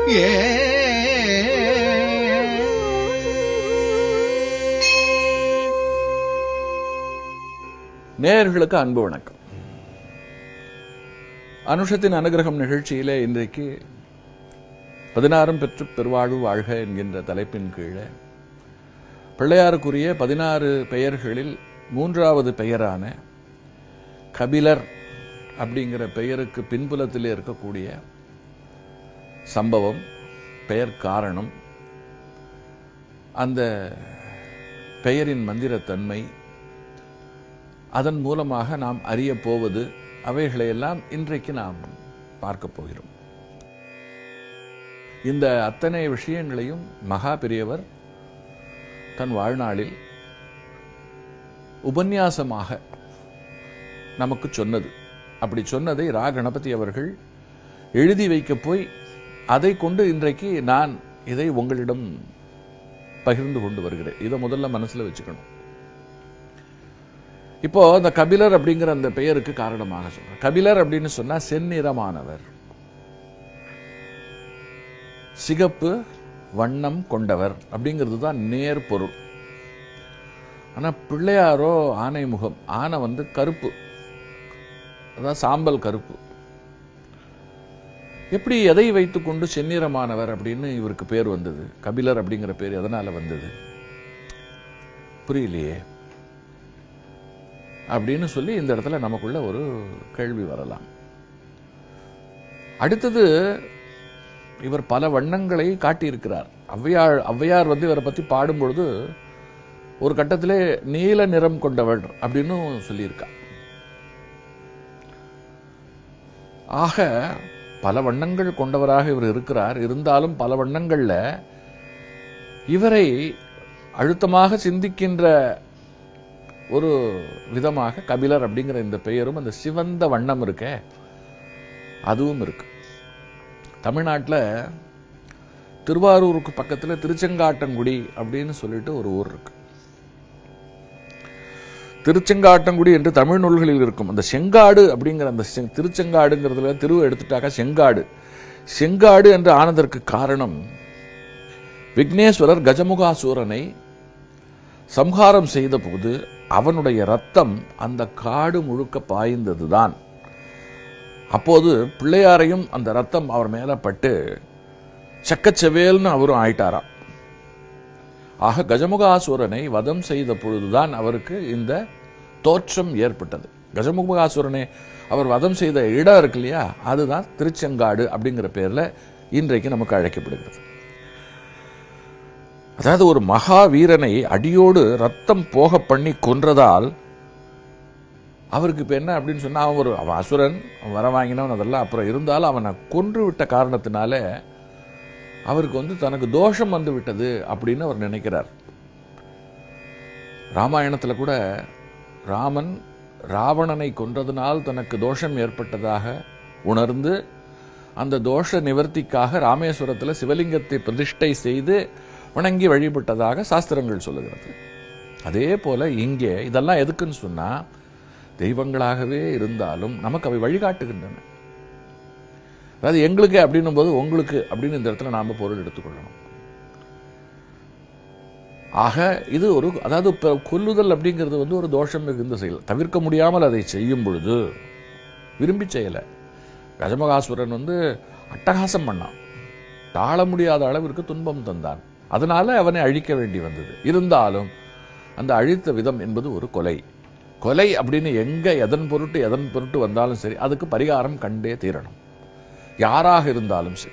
நேயர்களுக்கு அன்பு வணக்கம் அனுஷத்தின் அனுகிரகம் நிகழ்ச்சியிலே இன்றைக்கு பதினாறும் பெற்று பெருவாழ்வு வாழ்க என்கின்ற தலைப்பின் கீழே பிள்ளையாருக்குரிய பதினாறு பெயர்களில் மூன்றாவது பெயரான கபிலர் அப்படிங்கிற பெயருக்கு பின்புலத்திலே இருக்கக்கூடிய சம்பவம் பெயர் காரணம் அந்த பெயரின் மந்திரத்தன்மை அதன் மூலமாக நாம் அறிய போவது அவைகளையெல்லாம் இன்றைக்கு நாம் பார்க்க போகிறோம் இந்த அத்தனை விஷயங்களையும் மகா பெரியவர் தன் வாழ்நாளில் உபன்யாசமாக நமக்கு சொன்னது அப்படி சொன்னதை ரா கணபதி அவர்கள் எழுதி வைக்க போய் அதை கொண்டு இன்றைக்கு நான் இதை உங்களிடம் பகிர்ந்து கொண்டு வருகிறேன் இதை முதல்ல மனசுல வச்சுக்கணும் இப்போ அந்த கபிலர் அப்படிங்கிற அந்த பெயருக்கு காரணமாக சொல்றேன் கபிலர் அப்படின்னு சொன்னா செந்நிறமானவர் சிகப்பு வண்ணம் கொண்டவர் அப்படிங்கிறது தான் நேர் பொருள் ஆனா பிள்ளையாரோ ஆனை முகம் ஆனை வந்து கருப்பு அதான் சாம்பல் கருப்பு எப்படி எதை வைத்துக்கொண்டு செந்நிறமானவர் அப்படின்னு இவருக்கு பேர் வந்தது கபிலர் அப்படிங்கிற பேர் எதனால வந்தது புரியலையே அப்படின்னு சொல்லி இந்த இடத்துல நமக்குள்ள ஒரு கேள்வி வரலாம் அடுத்தது இவர் பல வண்ணங்களை காட்டியிருக்கிறார் ஔவையார் ஔவையார் வந்து இவரை பத்தி பாடும் பொழுது ஒரு கட்டத்திலே நீல நிறம் கொண்டவர் அப்படின்னு சொல்லியிருக்கா ஆக பல வண்ணங்கள் கொண்டவராக இவர் இருக்கிறார் இருந்தாலும் பல வண்ணங்கள்ல இவரை அழுத்தமாக சிந்திக்கின்ற ஒரு விதமாக கபிலர் அப்படிங்கிற இந்த பெயரும் அந்த சிவந்த வண்ணம் இருக்கே அதுவும் இருக்கு தமிழ்நாட்டில் திருவாரூருக்கு பக்கத்துல திருச்செங்காட்டங்குடி அப்படின்னு சொல்லிட்டு ஒரு ஊர் இருக்கு திருச்செங்காட்டங்குடி என்று தமிழ் நூல்களில் இருக்கும் அந்த செங்காடு அப்படிங்கிற அந்த செங்- திருச்செங்காடுங்கிறதுல திரு எடுத்துட்டாக்க செங்காடு செங்காடு என்று ஆனதற்கு காரணம் விக்னேஸ்வரர் கஜமுகாசூரனை சம்ஹாரம் செய்த போது அவனுடைய ரத்தம் அந்த காடு முழுக்க பாய்ந்ததுதான் அப்போது பிள்ளையாரையும் அந்த ரத்தம் அவர் மேல பட்டு செக்கச்செவேல்னு அவரும் ஆயிட்டாராம் ஆக கஜமுகாசுரனை வதம் செய்த பொழுதுதான் அவருக்கு இந்த தோற்றம் ஏற்பட்டது கஜமுகாசுரனை அவர் வதம் செய்த இடம் இருக்கு இல்லையா அதுதான் திருச்செங்காடு அப்படிங்கிற பேர்ல இன்றைக்கு நமக்கு அழைக்கப்படுகிறது அதாவது ஒரு மகா வீரனை அடியோடு ரத்தம் போக பண்ணி கொன்றதால் அவருக்கு இப்ப என்ன அப்படின்னு சொன்னா அவன் ஒரு அவன் அசுரன் அவன் வர வாங்கினவன் அதெல்லாம் அப்புறம் இருந்தாலும் அவனை கொன்று விட்ட காரணத்தினால அவருக்கு வந்து தனக்கு தோஷம் வந்து விட்டது அப்படின்னு அவர் நினைக்கிறார் ராமாயணத்துல கூட ராமன் ராவணனை கொன்றதனால் தனக்கு தோஷம் ஏற்பட்டதாக உணர்ந்து அந்த தோஷ நிவர்த்திக்காக ராமேஸ்வரத்துல சிவலிங்கத்தை பிரதிஷ்டை செய்து வணங்கி வழிபட்டதாக சாஸ்திரங்கள் சொல்லுகிறது அதே போல இங்கே இதெல்லாம் எதுக்குன்னு சொன்னா தெய்வங்களாகவே இருந்தாலும் நமக்கு அவை வழிகாட்டுகின்றன அதாவது எங்களுக்கு அப்படின்னும் போது உங்களுக்கு அப்படின்னு இந்த இடத்துல நாம பொருள் எடுத்துக்கொள்ளணும் ஆக இது ஒரு அதாவது இப்ப கொல்லுதல் அப்படிங்கிறது வந்து ஒரு தோஷம் மிகுந்த செயல் தவிர்க்க முடியாமல் அதை செய்யும் பொழுது விரும்பி செய்யல கஜமகாசுரன் வந்து அட்டகாசம் பண்ணான் தாழ முடியாத அளவிற்கு துன்பம் தந்தான் அதனால அவனை அழிக்க வேண்டி வந்தது இருந்தாலும் அந்த அழித்த விதம் என்பது ஒரு கொலை கொலை அப்படின்னு எங்க எதன் பொருட்டு எதன் பொருட்டு வந்தாலும் சரி அதுக்கு பரிகாரம் கண்டே தீரணும் யாராக இருந்தாலும் சரி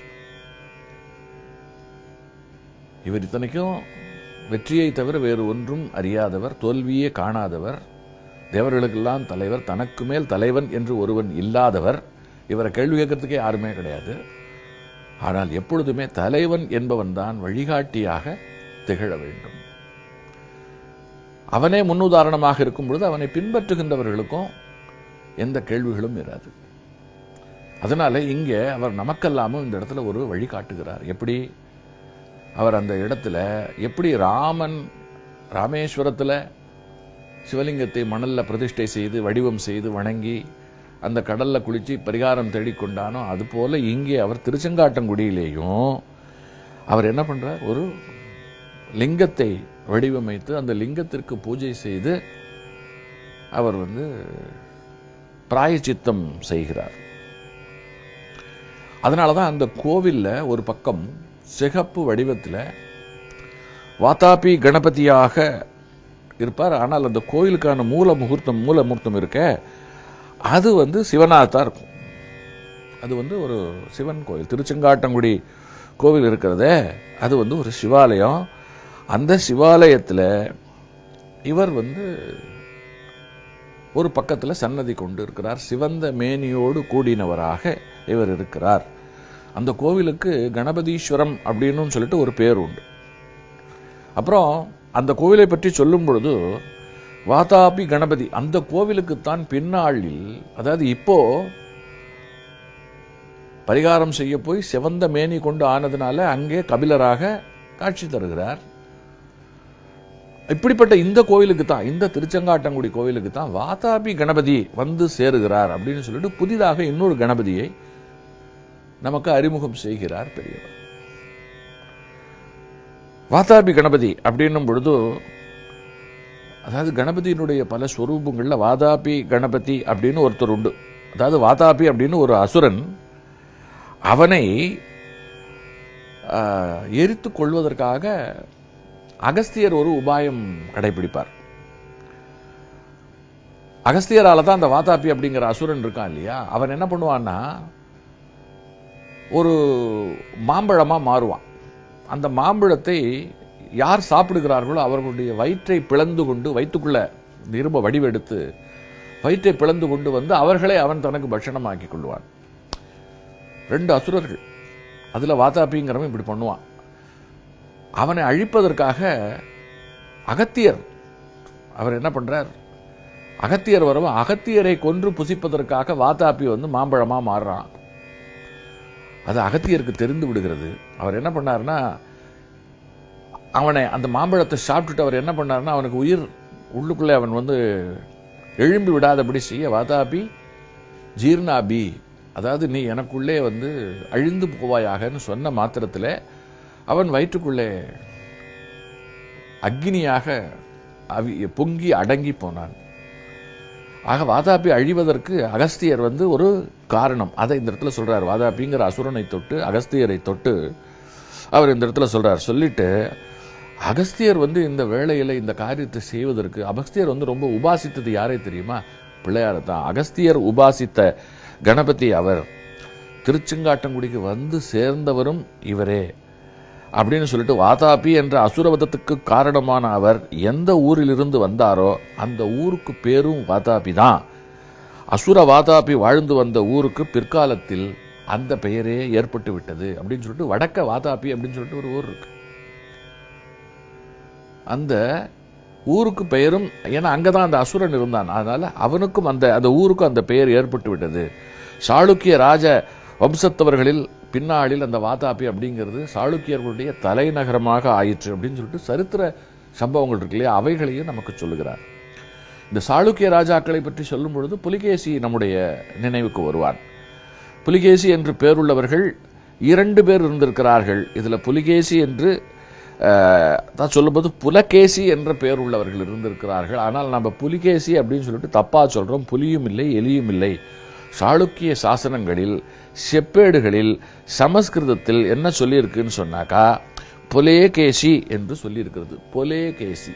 இவர் இத்தனைக்கும் வெற்றியை தவிர வேறு ஒன்றும் அறியாதவர் தோல்வியே காணாதவர் தேவர்களுக்கெல்லாம் தலைவர் தனக்கு மேல் தலைவன் என்று ஒருவன் இல்லாதவர் இவரை கேள்வி கேட்கறதுக்கே யாருமே கிடையாது ஆனால் எப்பொழுதுமே தலைவன் என்பவன் தான் வழிகாட்டியாக திகழ வேண்டும் அவனே முன்னுதாரணமாக இருக்கும் பொழுது அவனை பின்பற்றுகின்றவர்களுக்கும் எந்த கேள்விகளும் இராது அதனால இங்கே அவர் நமக்கெல்லாமும் இந்த இடத்துல ஒரு வழி காட்டுகிறார் எப்படி அவர் அந்த இடத்துல எப்படி ராமன் ராமேஸ்வரத்துல சிவலிங்கத்தை மணல்ல பிரதிஷ்டை செய்து வடிவம் செய்து வணங்கி அந்த கடல்ல குளிச்சு பரிகாரம் தேடிக்கொண்டானோ அது போல இங்கே அவர் திருச்செங்காட்டங்குடியிலேயும் அவர் என்ன பண்றார் ஒரு லிங்கத்தை வடிவமைத்து அந்த லிங்கத்திற்கு பூஜை செய்து அவர் வந்து பிராயச்சித்தம் செய்கிறார் அதனாலதான் அந்த கோவில்ல ஒரு பக்கம் சிகப்பு வடிவத்தில் வாதாபி கணபதியாக இருப்பார் ஆனால் அந்த கோயிலுக்கான மூல முகூர்த்தம் மூல முகூர்த்தம் இருக்க அது வந்து சிவனாகத்தான் இருக்கும் அது வந்து ஒரு சிவன் கோயில் திருச்செங்காட்டங்குடி கோவில் இருக்கிறதே அது வந்து ஒரு சிவாலயம் அந்த சிவாலயத்தில் இவர் வந்து ஒரு பக்கத்துல சன்னதி கொண்டு இருக்கிறார் சிவந்த மேனியோடு கூடினவராக இவர் இருக்கிறார் அந்த கோவிலுக்கு கணபதீஸ்வரம் அப்படின்னு சொல்லிட்டு ஒரு பேர் உண்டு அப்புறம் அந்த கோவிலை பற்றி சொல்லும் பொழுது வாதாபி கணபதி அந்த கோவிலுக்குத்தான் பின்னாளில் அதாவது இப்போ பரிகாரம் செய்ய போய் சிவந்த மேனி கொண்டு ஆனதுனால அங்கே கபிலராக காட்சி தருகிறார் இப்படிப்பட்ட இந்த கோவிலுக்கு தான் இந்த திருச்செங்காட்டங்குடி கோவிலுக்கு தான் வாதாபி கணபதி வந்து சேருகிறார் அப்படின்னு சொல்லிட்டு புதிதாக இன்னொரு கணபதியை நமக்கு அறிமுகம் செய்கிறார் பெரியவர் வாதாபி கணபதி அப்படின்னும் பொழுது அதாவது கணபதியினுடைய பல ஸ்வரூபங்கள்ல வாதாபி கணபதி அப்படின்னு ஒருத்தர் உண்டு அதாவது வாதாபி அப்படின்னு ஒரு அசுரன் அவனை எரித்து கொள்வதற்காக அகஸ்தியர் ஒரு உபாயம் கடைபிடிப்பார் அகஸ்தியரால தான் அந்த வாதாபி அப்படிங்கிற அசுரன் இருக்கான் இல்லையா அவன் என்ன பண்ணுவான்னா ஒரு மாம்பழமா மாறுவான் அந்த மாம்பழத்தை யார் சாப்பிடுகிறார்களோ அவர்களுடைய வயிற்றை பிளந்து கொண்டு வயிற்றுக்குள்ள இரும்ப வடிவெடுத்து வயிற்றை பிளந்து கொண்டு வந்து அவர்களை அவன் தனக்கு பட்சணமாக்கி கொள்வான் ரெண்டு அசுரர்கள் அதுல வாதாபிங்கிறவன் இப்படி பண்ணுவான் அவனை அழிப்பதற்காக அகத்தியர் அவர் என்ன பண்றார் அகத்தியர் வரவும் அகத்தியரை கொன்று புசிப்பதற்காக வாதாபி வந்து மாம்பழமா மாறுறான் அது அகத்தியருக்கு தெரிந்து விடுகிறது அவர் என்ன பண்ணாருன்னா அவனை அந்த மாம்பழத்தை சாப்பிட்டுட்டு அவர் என்ன பண்ணாருன்னா அவனுக்கு உயிர் உள்ளுக்குள்ளே அவன் வந்து எழும்பி விடாதபடி செய்ய வாதாபி ஜீர்ணாபி அதாவது நீ எனக்குள்ளே வந்து அழிந்து போவாயாகன்னு சொன்ன மாத்திரத்தில் அவன் வயிற்றுக்குள்ளே அக்னியாக அவி பொங்கி அடங்கி போனான் ஆக வாதாபி அழிவதற்கு அகஸ்தியர் வந்து ஒரு காரணம் அதை இந்த இடத்துல சொல்றார் வாதாபிங்கிற அசுரனை தொட்டு அகஸ்தியரை தொட்டு அவர் இந்த இடத்துல சொல்றார் சொல்லிட்டு அகஸ்தியர் வந்து இந்த வேளையில இந்த காரியத்தை செய்வதற்கு அகஸ்தியர் வந்து ரொம்ப உபாசித்தது யாரே தெரியுமா பிள்ளையார தான் அகஸ்தியர் உபாசித்த கணபதி அவர் திருச்செங்காட்டங்குடிக்கு வந்து சேர்ந்தவரும் இவரே அப்படின்னு சொல்லிட்டு வாதாபி என்ற அசுரவதத்துக்கு காரணமான அவர் எந்த ஊரிலிருந்து வந்தாரோ அந்த ஊருக்கு பேரும் வாதாபி தான் அசுர வாதாபி வாழ்ந்து வந்த ஊருக்கு பிற்காலத்தில் அந்த பெயரே ஏற்பட்டு விட்டது அப்படின்னு சொல்லிட்டு வடக்க வாதாபி அப்படின்னு சொல்லிட்டு ஒரு ஊர் இருக்கு அந்த ஊருக்கு பெயரும் ஏன்னா அங்கதான் அந்த அசுரன் இருந்தான் அதனால அவனுக்கும் அந்த அந்த ஊருக்கும் அந்த பெயர் ஏற்பட்டு விட்டது சாளுக்கிய ராஜ வம்சத்தவர்களில் பின்னாளில் அந்த வாதாபி அப்படிங்கிறது சாளுக்கியர்களுடைய தலைநகரமாக ஆயிற்று அப்படின்னு சொல்லிட்டு சரித்திர சம்பவங்கள் இருக்கு இல்லையா அவைகளையும் நமக்கு சொல்லுகிறார் இந்த சாளுக்கிய ராஜாக்களை பற்றி சொல்லும் பொழுது புலிகேசி நம்முடைய நினைவுக்கு வருவான் புலிகேசி என்று பேருள்ளவர்கள் இரண்டு பேர் இருந்திருக்கிறார்கள் இதுல புலிகேசி என்று தான் சொல்லும்போது புலகேசி என்ற பெயர் உள்ளவர்கள் இருந்திருக்கிறார்கள் ஆனால் நம்ம புலிகேசி அப்படின்னு சொல்லிட்டு தப்பா சொல்றோம் புலியும் இல்லை எலியும் இல்லை சாளுக்கிய சாசனங்களில் செப்பேடுகளில் சமஸ்கிருதத்தில் என்ன சொல்லியிருக்குன்னு சொன்னாக்கா பொலேகேசி என்று சொல்லியிருக்கிறது பொலேகேசி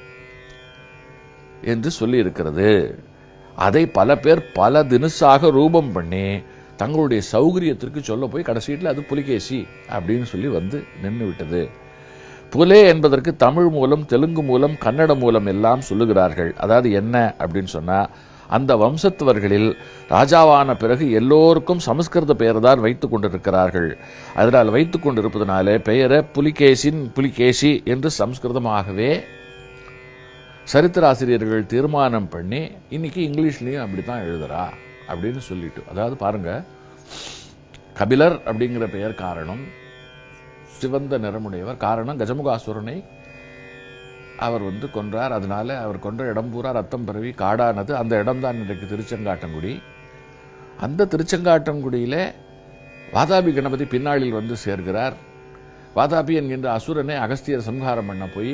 என்று சொல்லியிருக்கிறது அதை பல பேர் பல தினசாக ரூபம் பண்ணி தங்களுடைய சௌகரியத்திற்கு சொல்ல போய் கடைசியில் அது புலிகேசி அப்படின்னு சொல்லி வந்து நின்று விட்டது புலே என்பதற்கு தமிழ் மூலம் தெலுங்கு மூலம் கன்னட மூலம் எல்லாம் சொல்லுகிறார்கள் அதாவது என்ன அப்படின்னு சொன்னா அந்த வம்சத்தவர்களில் ராஜாவான பிறகு எல்லோருக்கும் சமஸ்கிருத பெயர் தான் வைத்துக் கொண்டிருக்கிறார்கள் அதனால் வைத்துக் கொண்டிருப்பதனாலே பெயரை புலிகேசின் புலிகேசி என்று சமஸ்கிருதமாகவே சரித்திராசிரியர்கள் தீர்மானம் பண்ணி இன்னைக்கு இங்கிலீஷ்லயும் அப்படித்தான் எழுதுறா அப்படின்னு சொல்லிட்டு அதாவது பாருங்க கபிலர் அப்படிங்கிற பெயர் காரணம் சிவந்த நிறமுடையவர் காரணம் கஜமுகாசுரனை அவர் வந்து கொன்றார் அதனால அவர் கொன்ற இடம் பூரா ரத்தம் பரவி காடானது அந்த இடம்தான் இன்றைக்கு திருச்செங்காட்டங்குடி அந்த திருச்செங்காட்டங்குடியிலே வாதாபி கணபதி பின்னாளில் வந்து சேர்கிறார் வாதாபி என்கின்ற அசுரனை அகஸ்தியர் சம்ஹாரம் பண்ண போய்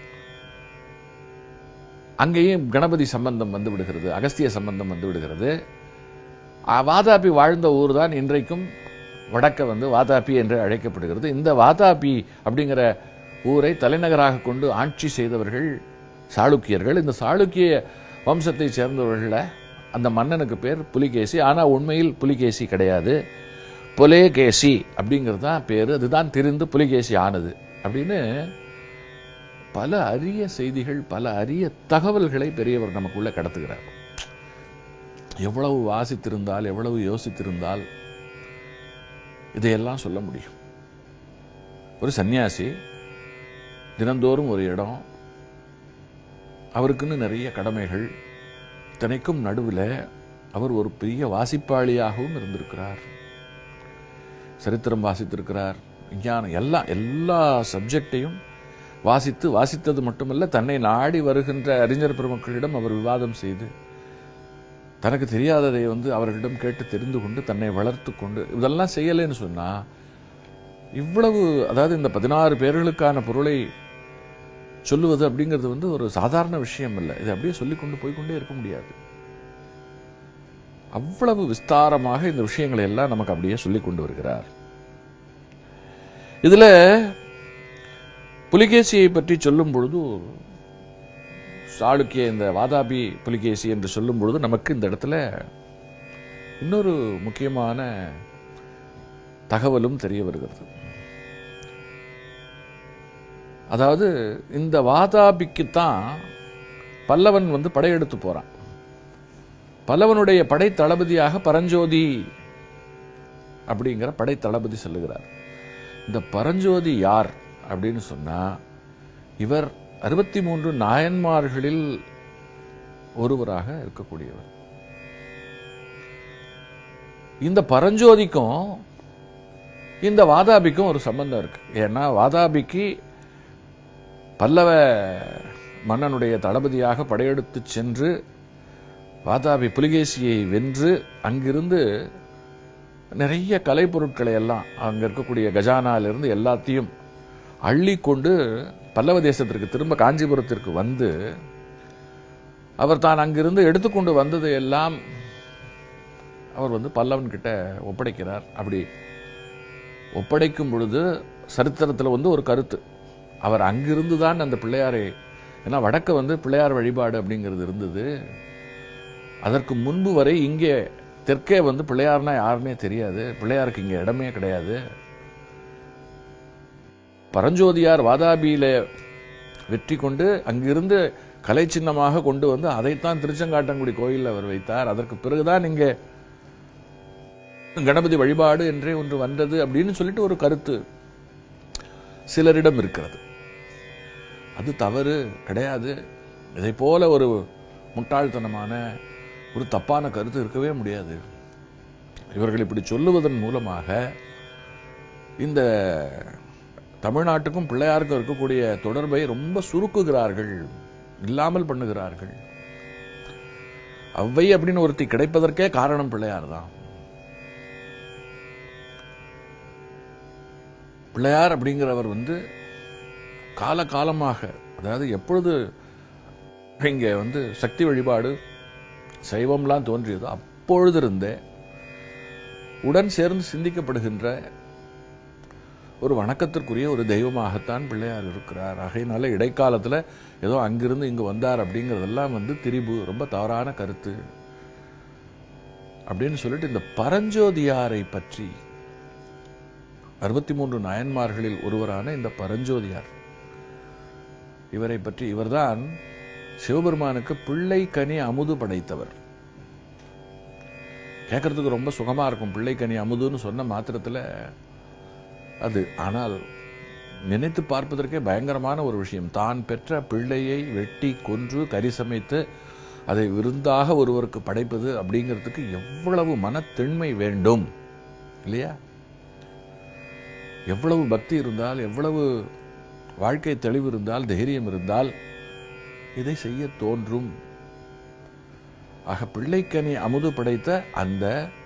அங்கேயும் கணபதி சம்பந்தம் வந்து விடுகிறது அகஸ்திய சம்பந்தம் வந்து விடுகிறது ஆ, வாதாபி வாழ்ந்த ஊர் தான் இன்றைக்கும் வடக்க வந்து வாதாபி என்று அழைக்கப்படுகிறது இந்த வாதாபி அப்படிங்கிற ஊரை தலைநகராக கொண்டு ஆட்சி செய்தவர்கள் சாளுக்கியர்கள் இந்த சாளுக்கிய வம்சத்தை சேர்ந்தவர்கள அந்த மன்னனுக்கு பேர் புலிகேசி ஆனா உண்மையில் புலிகேசி கிடையாது புலேகேசி அப்படிங்கிறது தான் பேரு அதுதான் திரிந்து புலிகேசி ஆனது அப்படின்னு பல அரிய செய்திகள் பல அரிய தகவல்களை பெரியவர் நமக்குள்ள கடத்துகிறார் எவ்வளவு வாசித்திருந்தால் எவ்வளவு யோசித்திருந்தால் இதையெல்லாம் சொல்ல முடியும் ஒரு சன்னியாசி தினந்தோறும் ஒரு இடம் அவருக்குன்னு நிறைய கடமைகள் இத்தனைக்கும் நடுவில் அவர் ஒரு பெரிய வாசிப்பாளியாகவும் இருந்திருக்கிறார் சரித்திரம் வாசித்திருக்கிறார் விஞ்ஞானம் எல்லாம் எல்லா சப்ஜெக்டையும் வாசித்து வாசித்தது மட்டுமல்ல தன்னை நாடி வருகின்ற அறிஞர் பெருமக்களிடம் அவர் விவாதம் செய்து தனக்கு தெரியாததை வந்து அவர்களிடம் கேட்டு தெரிந்து கொண்டு தன்னை வளர்த்து கொண்டு இதெல்லாம் செய்யலைன்னு சொன்னா இவ்வளவு அதாவது இந்த பதினாறு பேர்களுக்கான பொருளை சொல்லுவது அப்படிங்கிறது வந்து ஒரு சாதாரண விஷயம் இல்லை இது அப்படியே சொல்லிக் கொண்டு போய்க்கொண்டே இருக்க முடியாது அவ்வளவு விஸ்தாரமாக இந்த விஷயங்களை எல்லாம் நமக்கு அப்படியே சொல்லிக் கொண்டு வருகிறார் இதுல புலிகேசியை பற்றி சொல்லும் பொழுது சாளுக்கிய இந்த வாதாபி புலிகேசி என்று சொல்லும் பொழுது நமக்கு இந்த இடத்துல இன்னொரு முக்கியமான தகவலும் தெரிய வருகிறது அதாவது இந்த வாதாபிக்குத்தான் பல்லவன் வந்து படையெடுத்து போறான் பல்லவனுடைய படை தளபதியாக பரஞ்சோதி அப்படிங்கிற படை தளபதி சொல்லுகிறார் இந்த பரஞ்சோதி யார் அப்படின்னு சொன்னா இவர் அறுபத்தி மூன்று நாயன்மார்களில் ஒருவராக இருக்கக்கூடியவர் இந்த பரஞ்சோதிக்கும் இந்த வாதாபிக்கும் ஒரு சம்பந்தம் இருக்கு ஏன்னா வாதாபிக்கு பல்லவ மன்னனுடைய தளபதியாக படையெடுத்து சென்று வாதாபி புலிகேசியை வென்று அங்கிருந்து நிறைய கலைப்பொருட்களை எல்லாம் அங்க இருக்கக்கூடிய கஜானாலிருந்து எல்லாத்தையும் அள்ளி கொண்டு பல்லவ தேசத்திற்கு திரும்ப காஞ்சிபுரத்திற்கு வந்து அவர் தான் அங்கிருந்து எடுத்துக்கொண்டு வந்ததை எல்லாம் அவர் வந்து பல்லவன் கிட்ட ஒப்படைக்கிறார் அப்படி ஒப்படைக்கும் பொழுது சரித்திரத்தில் வந்து ஒரு கருத்து அவர் அங்கிருந்து தான் அந்த பிள்ளையாரை ஏன்னா வடக்க வந்து பிள்ளையார் வழிபாடு அப்படிங்கிறது இருந்தது அதற்கு முன்பு வரை இங்கே தெற்கே வந்து பிள்ளையார்னா யாருன்னே தெரியாது பிள்ளையாருக்கு இங்க இடமே கிடையாது பரஞ்சோதியார் வாதாபியில வெற்றி கொண்டு அங்கிருந்து கலை சின்னமாக கொண்டு வந்து அதைத்தான் திருச்செங்காட்டங்குடி கோயிலில் அவர் வைத்தார் அதற்கு பிறகுதான் இங்கே கணபதி வழிபாடு என்றே ஒன்று வந்தது அப்படின்னு சொல்லிட்டு ஒரு கருத்து சிலரிடம் இருக்கிறது அது தவறு கிடையாது இதை போல ஒரு முட்டாள்தனமான ஒரு தப்பான கருத்து இருக்கவே முடியாது இவர்கள் இப்படி சொல்லுவதன் மூலமாக இந்த தமிழ்நாட்டுக்கும் பிள்ளையாருக்கும் இருக்கக்கூடிய தொடர்பை ரொம்ப சுருக்குகிறார்கள் இல்லாமல் பண்ணுகிறார்கள் அவ்வை அப்படின்னு ஒருத்தி கிடைப்பதற்கே காரணம் பிள்ளையார் தான் பிள்ளையார் அப்படிங்கிறவர் வந்து காலகாலமாக அதாவது எப்பொழுது இங்க வந்து சக்தி வழிபாடு சைவம்லாம் தோன்றியதோ அப்பொழுது இருந்தே உடன் சேர்ந்து சிந்திக்கப்படுகின்ற ஒரு வணக்கத்திற்குரிய ஒரு தெய்வமாகத்தான் பிள்ளையார் இருக்கிறார் ஆகையினால இடைக்காலத்துல ஏதோ அங்கிருந்து இங்கு வந்தார் அப்படிங்கறதெல்லாம் வந்து திரிபு ரொம்ப தவறான கருத்து அப்படின்னு சொல்லிட்டு இந்த பரஞ்சோதியாரை பற்றி அறுபத்தி மூன்று நாயன்மார்களில் ஒருவரான இந்த பரஞ்சோதியார் இவரை பற்றி இவர்தான் சிவபெருமானுக்கு பிள்ளை கனி அமுது படைத்தவர் கேட்கறதுக்கு ரொம்ப சுகமா இருக்கும் பிள்ளை கனி அமுதுன்னு சொன்ன மாத்திரத்துல அது ஆனால் நினைத்து பார்ப்பதற்கே பயங்கரமான ஒரு விஷயம் தான் பெற்ற பிள்ளையை வெட்டி கொன்று கறி சமைத்து அதை விருந்தாக ஒருவருக்கு படைப்பது அப்படிங்கிறதுக்கு எவ்வளவு மனத்திண்மை வேண்டும் இல்லையா எவ்வளவு பக்தி இருந்தால் எவ்வளவு வாழ்க்கை தெளிவு இருந்தால் தைரியம் இருந்தால் இதை செய்ய தோன்றும் ஆக பிள்ளைக்கனி அமுது படைத்த அந்த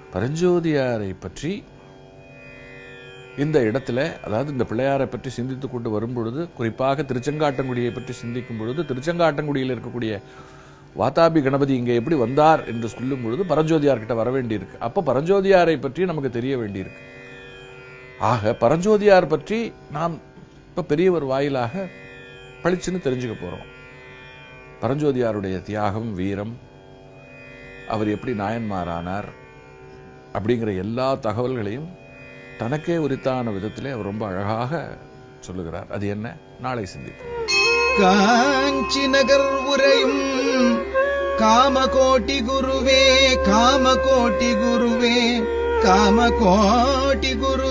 பரஞ்சோதியாரை பற்றி இந்த இடத்துல அதாவது இந்த பிள்ளையாரை பற்றி சிந்தித்துக் கொண்டு வரும் பொழுது குறிப்பாக திருச்செங்காட்டங்குடியை பற்றி சிந்திக்கும் பொழுது திருச்செங்காட்டங்குடியில் இருக்கக்கூடிய வாதாபி கணபதி இங்கே எப்படி வந்தார் என்று சொல்லும் பொழுது பரஞ்சோதியார் கிட்ட வர வேண்டியிருக்கு அப்ப பரஞ்சோதியாரை பற்றி நமக்கு தெரிய வேண்டியிருக்கு ஆக பரஞ்சோதியார் பற்றி நாம் இப்ப பெரியவர் வாயிலாக பளிச்சுன்னு தெரிஞ்சுக்க போறோம் பரஞ்சோதியாருடைய தியாகம் வீரம் அவர் எப்படி நாயன்மாரானார் அப்படிங்கிற எல்லா தகவல்களையும் தனக்கே உரித்தான விதத்திலே அவர் ரொம்ப அழகாக சொல்லுகிறார் அது என்ன நாளை சிந்திப்போம் காஞ்சி நகர் உரையும் காமகோட்டி குருவே காமகோட்டி குருவே காமகோட்டி குருவே